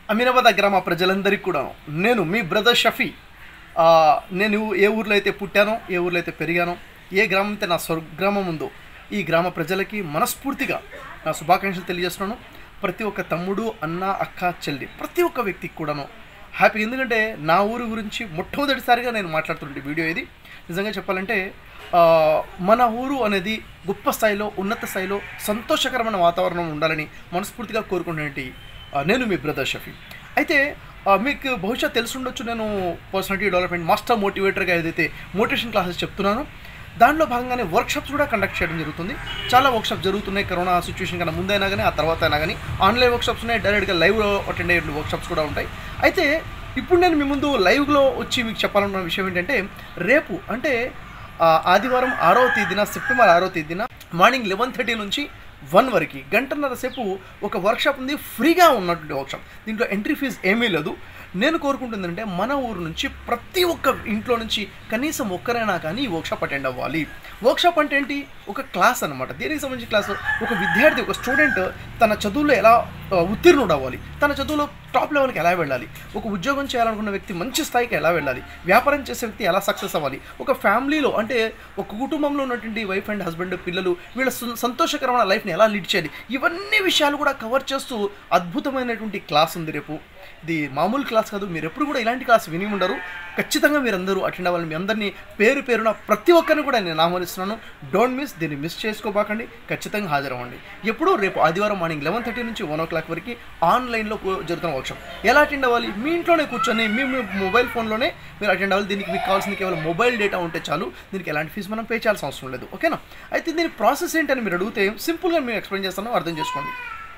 అమీనాబాద్ గ్రామ ప్రజలందరికీ కూడా నేను మీ బ్రదర్ షఫీ ఆ, నేను ఏ ఊర్లో అయితే పుట్టానో ఏ ఊర్లో అయితే పెరిగానో ఏ గ్రామం అయితే నా స్వర్గ్రామం ఉందో ఈ గ్రామ ప్రజలకి మనస్ఫూర్తిగా నా శుభాకాంక్షలు తెలియజేస్తున్నాను ప్రతి ఒక్క తమ్ముడు అన్న అక్క చెల్లి ప్రతి ఒక్క వ్యక్తికి కూడాను హ్యాపీ ఎందుకంటే నా ఊరు గురించి మొట్టమొదటిసారిగా నేను మాట్లాడుతున్న వీడియో ఇది నిజంగా చెప్పాలంటే ఆ, మన ఊరు అనేది గొప్ప స్థాయిలో ఉన్నత స్థాయిలో సంతోషకరమైన వాతావరణం ఉండాలని మనస్ఫూర్తిగా కోరుకునేటి నేను మీ బ్రదర్ షఫీ అయితే ఆ, మీకు బహుశా తెలుసుండొచ్చు నేను పర్సనాలిటీ డెవలప్మెంట్ మాస్టర్ మోటివేటర్గా ఏదైతే మోటివేషన్ క్లాసెస్ చెప్తున్నానో దానిలో భాగంగానే వర్క్షాప్స్ కూడా కండక్ట్ చేయడం జరుగుతుంది చాలా వర్క్షాప్స్ జరుగుతున్నాయి కరోనా సిచ్యువేషన్ కన్నా ముందైనా కానీ ఆ తర్వాత అయినా కానీ ఆన్లైన్ వర్క్షాప్స్ ఉన్నాయి డైరెక్ట్గా లైవ్లో అటెండ్ అయ్యే వర్క్షాప్స్ కూడా ఉంటాయి అయితే ఇప్పుడు నేను మీ ముందు లైవ్లో వచ్చి మీకు చెప్పాలన్న విషయం ఏంటంటే రేపు అంటే ఆ, ఆదివారం ఆరో తేదీన సెప్టెంబర్ ఆరో తేదీన మార్నింగ్ లెవెన్ థర్టీ నుంచి వన్ వరకు గంటన్నర సేపు ఒక వర్క్షాప్ ఉంది ఫ్రీగా ఉన్నటువంటి వర్క్షాప్ దీంట్లో ఎంట్రీ ఫీజు ఏమీ లేదు నేను కోరుకుంటుందంటే మన ఊరు నుంచి ప్రతి ఒక్క ఇంట్లో నుంచి కనీసం ఒక్కరైనా కానీ ఈ వర్క్షాప్ అటెండ్ అవ్వాలి వర్క్షాప్ అంటే ఏంటి ఒక క్లాస్ అనమాట దేనికి సంబంధించి క్లాస్ ఒక విద్యార్థి ఒక స్టూడెంట్ తన చదువులో ఎలా ఆ, ఉత్తీర్ణుడు అవ్వాలి తన చదువులో టాప్ లెవెల్కి ఎలా వెళ్ళాలి ఒక ఉద్యోగం చేయాలనుకున్న వ్యక్తి మంచి స్థాయికి ఎలా వెళ్ళాలి వ్యాపారం చేసే వ్యక్తి ఎలా సక్సెస్ అవ్వాలి ఒక ఫ్యామిలీలో అంటే ఒక కుటుంబంలో ఉన్నటువంటి వైఫ్ అండ్ హస్బెండ్ పిల్లలు వీళ్ళ సం- సంతోషకరమైన లైఫ్ని ఎలా లీడ్ చేయాలి ఇవన్నీ విషయాలు కూడా కవర్ చేస్తూ అద్భుతమైనటువంటి క్లాస్ ఉంది రేపు ఇది మామూలు క్లాస్ కాదు మీరు ఎప్పుడు కూడా ఇలాంటి క్లాస్ విని ఉండరు ఖచ్చితంగా మీరందరూ అటెండ్ అవ్వాలి మీ అందరినీ పేరు పేరున ప్రతి ఒక్కరిని కూడా నేను ఆహ్వానిస్తున్నాను డోంట్ మిస్ దీన్ని మిస్ చేసుకోబాకండి ఖచ్చితంగా హాజరవ్వండి ఎప్పుడు రేపు ఆదివారం మార్నింగ్ లెవెన్ థర్టీ నుంచి వన్ ఓ క్లాక్ వరకు ఆన్లైన్లో కూ- జరుగుతున్న వర్క్షాప్ ఎలా అటెండ్ అవ్వాలి మీ ఇంట్లోనే కూర్చొని మీ మీ మొబైల్ ఫోన్లోనే మీరు అటెండ్ అవ్వాలి దీనికి మీకు కావాల్సింది కేవలం మొబైల్ డేటా ఉంటే చాలు దీనికి ఎలాంటి ఫీజు మనం పే చేయాల్సిన అవసరం లేదు ఓకేనా అయితే దీని ప్రాసెస్ ఏంటని మీరు అడిగితే సింపుల్గా మేము ఎక్స్ప్లెయిన్ చేస్తాను అర్థం చేసుకోండి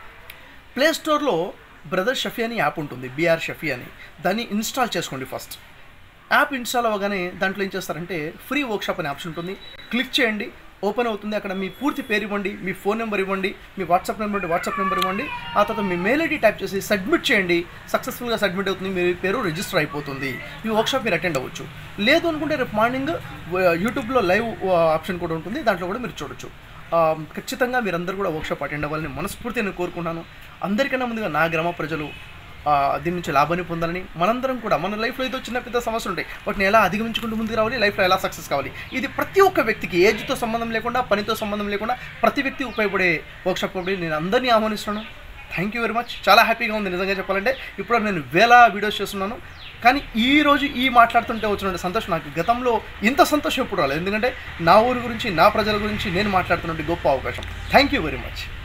ప్లే స్టోర్లో బ్రదర్ షఫీ అని యాప్ ఉంటుంది బీఆర్ షఫీ అని దాన్ని ఇన్స్టాల్ చేసుకోండి ఫస్ట్ యాప్ ఇన్స్టాల్ అవ్వగానే దాంట్లో ఏం చేస్తారంటే ఫ్రీ వర్క్షాప్ అనే ఆప్షన్ ఉంటుంది క్లిక్ చేయండి ఓపెన్ అవుతుంది అక్కడ మీ పూర్తి పేరు ఇవ్వండి మీ ఫోన్ నెంబర్ ఇవ్వండి మీ వాట్సాప్ నెంబర్ వాట్సాప్ నెంబర్ ఇవ్వండి ఆ తర్వాత మీ మెయిల్ ఐడి టైప్ చేసి సబ్మిట్ చేయండి సక్సెస్ఫుల్గా సబ్మిట్ అవుతుంది మీ పేరు రిజిస్టర్ అయిపోతుంది ఈ వర్క్షాప్ మీరు అటెండ్ అవ్వచ్చు లేదు అనుకుంటే రేపు మార్నింగ్ యూట్యూబ్లో లైవ్ ఆప్షన్ కూడా ఉంటుంది దాంట్లో కూడా మీరు చూడొచ్చు ఆ, ఖచ్చితంగా మీరందరూ కూడా వర్క్షాప్ అటెండ్ అవ్వాలని మనస్ఫూర్తిగా నేను కోరుకుంటున్నాను అందరికన్నా ముందుగా నా గ్రామ ప్రజలు ఆ, దీని నుంచి లాభాన్ని పొందాలని మనందరం కూడా మన లైఫ్లో ఏదో చిన్న పెద్ద సమస్యలు ఉంటాయి వాటిని ఎలా అధిగమించుకుంటూ ముందుకు రావాలి లైఫ్లో ఎలా సక్సెస్ కావాలి ఇది ప్రతి ఒక్క వ్యక్తికి ఏజ్తో సంబంధం లేకుండా పనితో సంబంధం లేకుండా ప్రతి వ్యక్తి ఉపయోగపడే వర్క్షాప్ కాబట్టి నేను అందరినీ ఆహ్వానిస్తున్నాను థ్యాంక్ యూ వెరీ మచ్ చాలా హ్యాపీగా ఉంది నిజంగా చెప్పాలంటే ఇప్పుడు నేను వేల వీడియోస్ చేస్తున్నాను కానీ ఈ రోజు ఈ మాట్లాడుతుంటే వచ్చిన సంతోషం నాకు గతంలో ఇంత సంతోషం ఎప్పుడు రాలేదు ఎందుకంటే నా ఊరి గురించి నా ప్రజల గురించి నేను మాట్లాడుతున్నటువంటి గొప్ప అవకాశం థ్యాంక్ యూ వెరీ మచ్